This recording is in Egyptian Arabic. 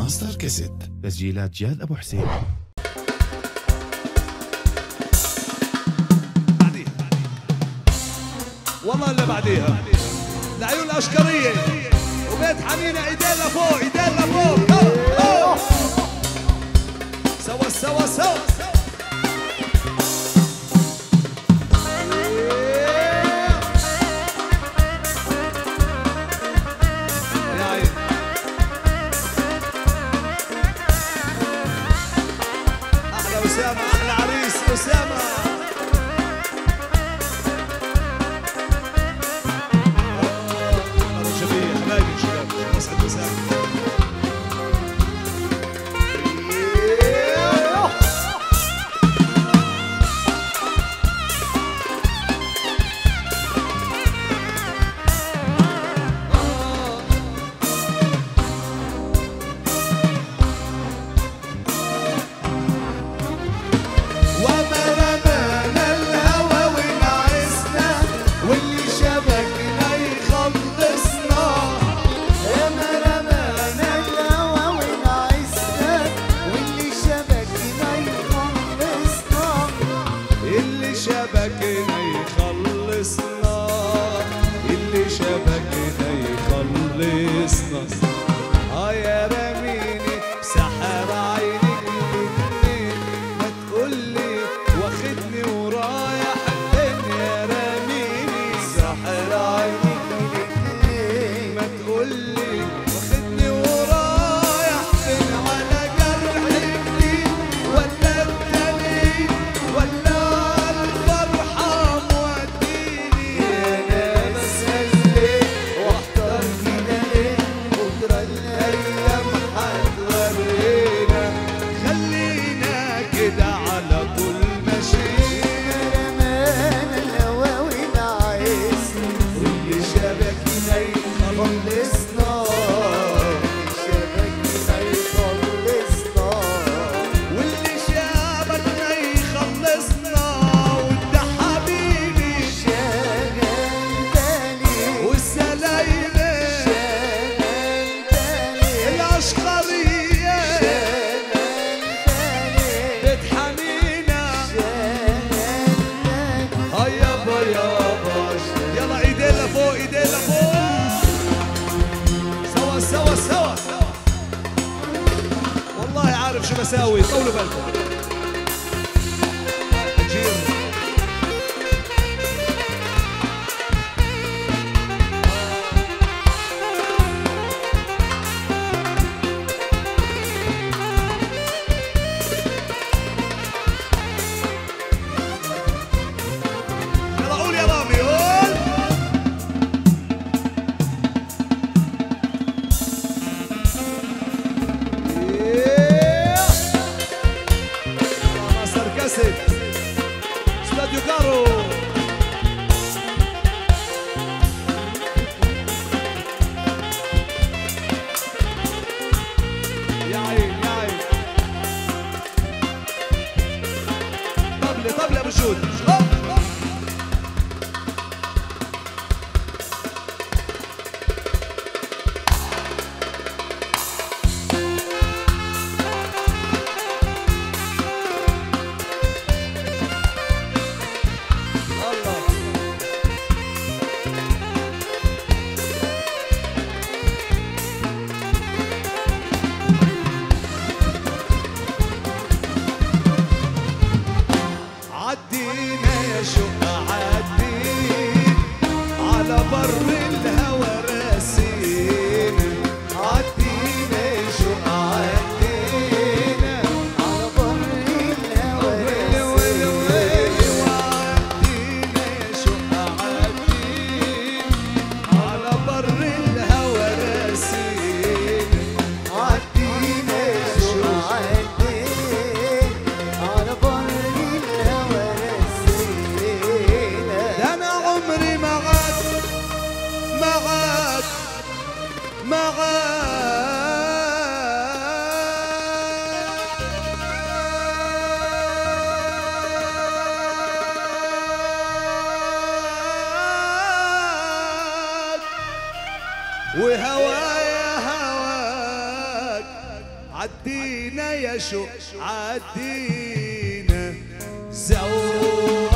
ماستر كاسيت تسجيلات جاد ابو حسين والله الا بعديها العيون الاشقريه وبيت حنينه ايدين لفوق ايدين لفوق هو، هو. سوا سوا سوا يا عيني. احلى اسامه احلى عريس اسامه رجبية حبايبي شباب مسعد مساء وما رمانا الهوى ونعسنا واللي شبكنا يخلصنا ياما رمانا الهوى ونعسنا واللي شبكنا يخلصنا اللي شبكنا يخلصنا اللي شبكنا يخلصنا اه يا رميني سحر عينك الاتنين ما تقولي واخدني ورايح فين يا رميني سحر عينك الاتنين ما تقولي واخدني ورايح فين على جرح جديد ولا التاني ولا الفرحة موديني انا بسألك واحضر فينا ليه بكرة الايام هتورينا خلينا كده على طول ماشيين رمانا الهوى ونعسنا واللي شبكنا يخلصنا شبكنا يخلصنا واللي شابكنا يخلصنا وانت حبيبي شغل بالي والسلايمة شغل بالي العشقرية شغل بالي بيت حنينة شغل بالي هاي يابا يابا يلا ايدين لفوق ايدين لفوق سوا سوا سوا والله عارف شو بساوي طولوا بالكم أجير. يلا قول يا رامي قول إيه. ماستر كاسيت استوديو كارو يا عين يا عين طبلة طبلة ابو جود هوب، هوب. الله عدينا يا شوق عدينا على بر الهوى راسينا عدينا يا شوق عدينا على بر الهوى ويلي ويلي ويلي وعدينا يا شوق عدينا على بر الهوى راسينا عدينا يا شوق عدينا على بر الهوى رسينا ده انا عمري ما عاد ما عاد ما عاد وهوايا هواك عدينا يا شو عدينا زود